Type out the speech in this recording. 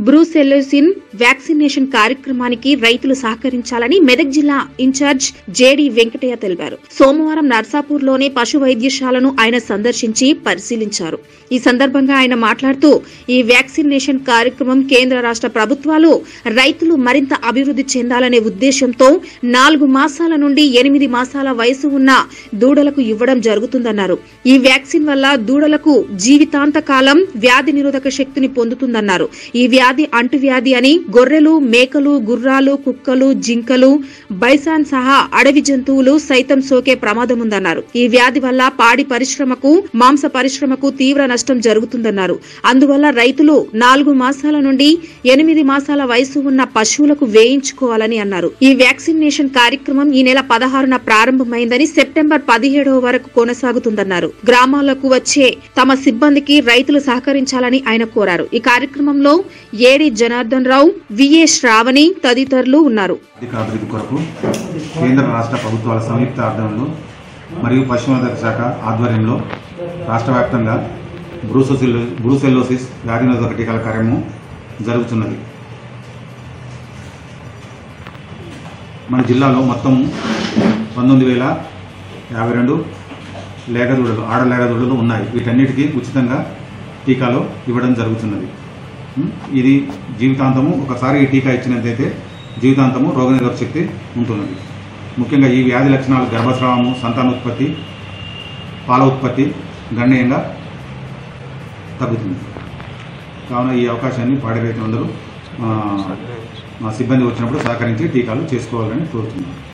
బ్రూసెల్లోసిన్ vaccination కార్యక్రమానికి రైతులు సహకరించాలని మెదక్ జిల్లా ఇన్ఛార్జ్ జేడి వెంకటయ్య తెలిపారు సోమవారం నర్సాపూర్లోని పశు వైద్యశాలను ఆయన సందర్శించి పరిశీలించారు ఈ సందర్భంగా ఆయన మాట్లాడుతూ ఈ వ్యాక్సినేషన్ కార్యక్రమం కేంద్ర రాష్ట్ర ప్రభుత్వాలు రైతులు మరింత అభివృద్ధి చెందాలనే ఉద్దేశంతో నాలుగు మాసాల నుండి ఎనిమిది మాసాల వయసు ఉన్న దూడలకు ఇవ్వడం జరుగుతుందన్నారు ఈ వ్యాక్సిన్ వల్ల దూడలకు జీవితాంత కాలం వ్యాధి నిరోధక శక్తిని పొందుతుందన్నారు ఈ వ్యాధి అంటువ్యాధి అని గొర్రెలు మేకలు గుర్రాలు కుక్కలు జింకలు బైసాన్ సహా అడవి జంతువులు సైతం సోకే ప్రమాదం ఉందన్నారు ఈ వ్యాధి వల్ల పాడి పరిశ్రమకు మాంస పరిశ్రమకు తీవ్ర నష్టం జరుగుతుందన్నారు అందువల్ల రైతులు నాలుగు మాసాల నుండి ఎనిమిది మాసాల వయసు ఉన్న పశువులకు వేయించుకోవాలని అన్నారు ఈ వ్యాక్సినేషన్ కార్యక్రమం ఈ నెల పదహారున ప్రారంభమైందని సెప్టెంబర్ పదిహేడవ వరకు కొనసాగుతుందన్నారు గ్రామాలకు వచ్చే తమ సిబ్బందికి రైతులు సహకరించాలని ఆయన కోరారు ఈ కార్యక్రమంలో ఏడి జనార్దన్ రావు విఏ శ్రావణి తదితరులు ఉన్నారు ఆర్థిక అభివృద్ధి కొరకు కేంద్ర రాష్ట్ర ప్రభుత్వాల సంయుక్త ఆధ్వర్యంలో మరియు పశుసంవర్ధక శాఖ ఆధ్వర్యంలో రాష్ట్ర వ్యాప్తంగా బ్రూసోసిల్ బ్రూసెల్లోసిస్ వ్యాధి నిరోధక టీకాల కార్యక్రమం జరుగుతున్నది మన జిల్లాలో మొత్తం పంతొమ్మిది వేల యాభై రెండు లేగదూడలు ఆడ లేగదూడలు ఉన్నాయి వీటన్నిటికీ ఉచితంగా టీకాలు ఇవ్వడం జరుగుతున్నది ఉం? ఇది జీవితాంతము ఒకసారి ఈ టీకా ఇచ్చినట్లయితే జీవితాంతము రోగనిరోధక శక్తి ఉంటున్నది ముఖ్యంగా ఈ వ్యాధి లక్షణాలు గర్భస్రావము సంతానోత్పత్తి పాల ఉత్పత్తి గణనీయంగా తగ్గుతుంది కావున ఈ అవకాశాన్ని పాడి రైతులందరూ ఆ, మా సిబ్బంది వచ్చినప్పుడు సహకరించి టీకాలు చేసుకోవాలని కోరుతున్నాను